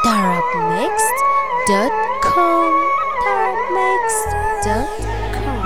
Darabmixed.com Darabmixed.com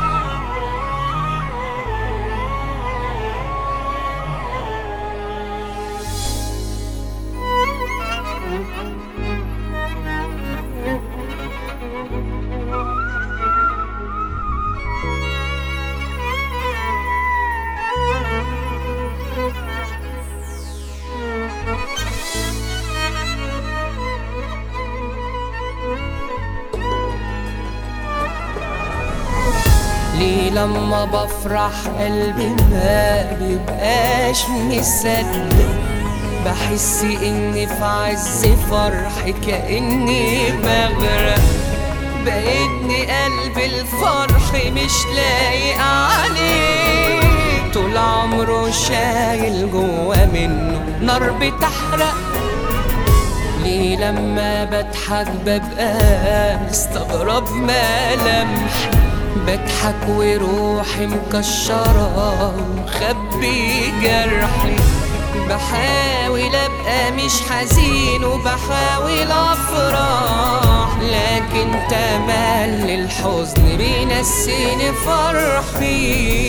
ليه لما بفرح قلبي ما بيبقاش مصدق بحس اني في عز فرح كاني بغرق بقيتني قلبي الفرح مش لايق عليه طول عمره شايل جوا منه نار بتحرق ليه لما بضحك ببقى مستغرب ملامحي بضحك وروحي مكشرة ومخبي جرحي بحاول ابقى مش حزين وبحاول افرح لكن تمل الحزن بينسيني فرحي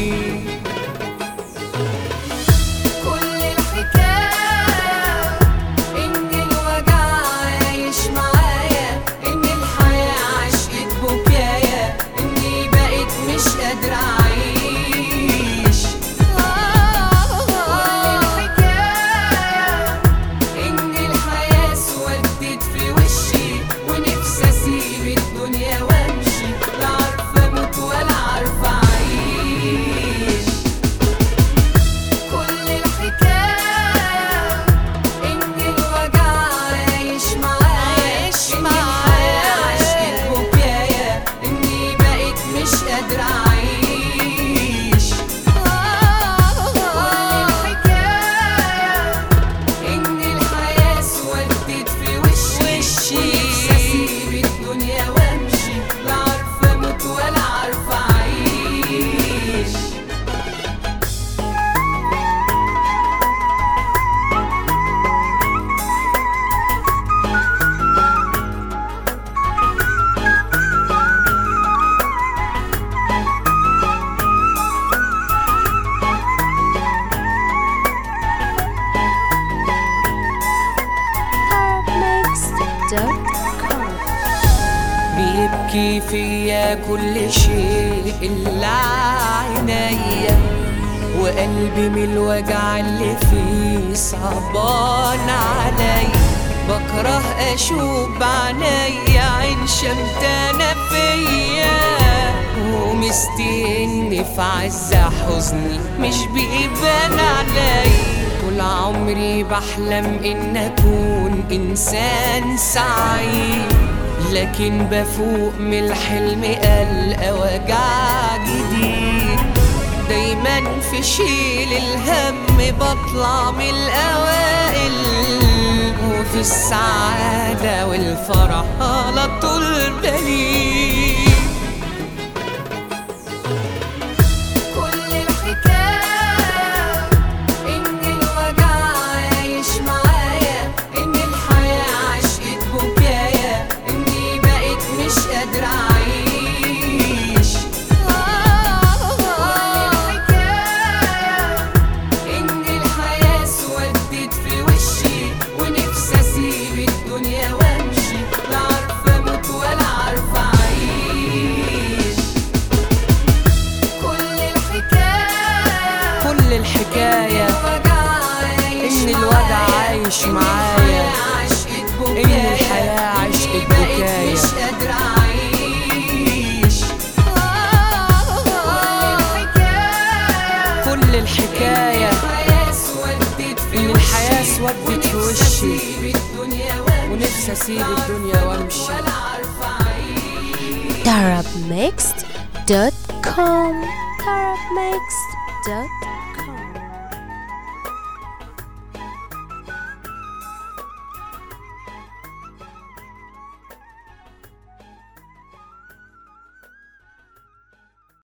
كل الحكاية إن الوجع عايش معايا إن الحياة عشقت بكايا إني بقيت مش قادرة أعيش كل الحكاية إن الحياة اسودت في وشي ونفسي أسيب الدنيا وأمشي لا عارفة أموت ولا عارفة أعيش كل الحكاية إن الوجع عايش معايا إن الحياة عشقت بكايا إني بقيت مش قادرة أعيش كل الحكاية إن الحياة اسودت في وشي ونفسي أسيب الدنيا وأمشي لا عارفة أموت ولا عارفة أعيش Darabmixed.com بيبكي فيا كل شيء إلا عينيا وقلبي من الوجع اللي فيه صعبان علي بكره أشوف بعينيا عين شمتانة فيا ومستني في عز حزني مش بيبان علي طول عمري بحلم إن أكون إنسان سعيد لكن بفوق من الحلم ألقى وجع جديد دايما في شيل الهم بطلع من الأوائل وفي السعادة والفرح على طول بليد كل الحكاية إن الوجع عايش معايا إن الحياة عشقت بكايا إني بقيت مش قادرة أعيش كل الحكاية إن الحياة اسودت في وشي ونفسي أسيب الدنيا وأمشي لا عارفة أموت ولا عارفة أعيش كل الحكاية كل الحكاية إن الوجع عايش معايا إن الحياة عشقت بكايا مش قادرة أعيش كل الحكاية إن الحياة اسودت في وشي ونفسي أسيب الدنيا وأمشي Darabmixed.com Darabmixed.com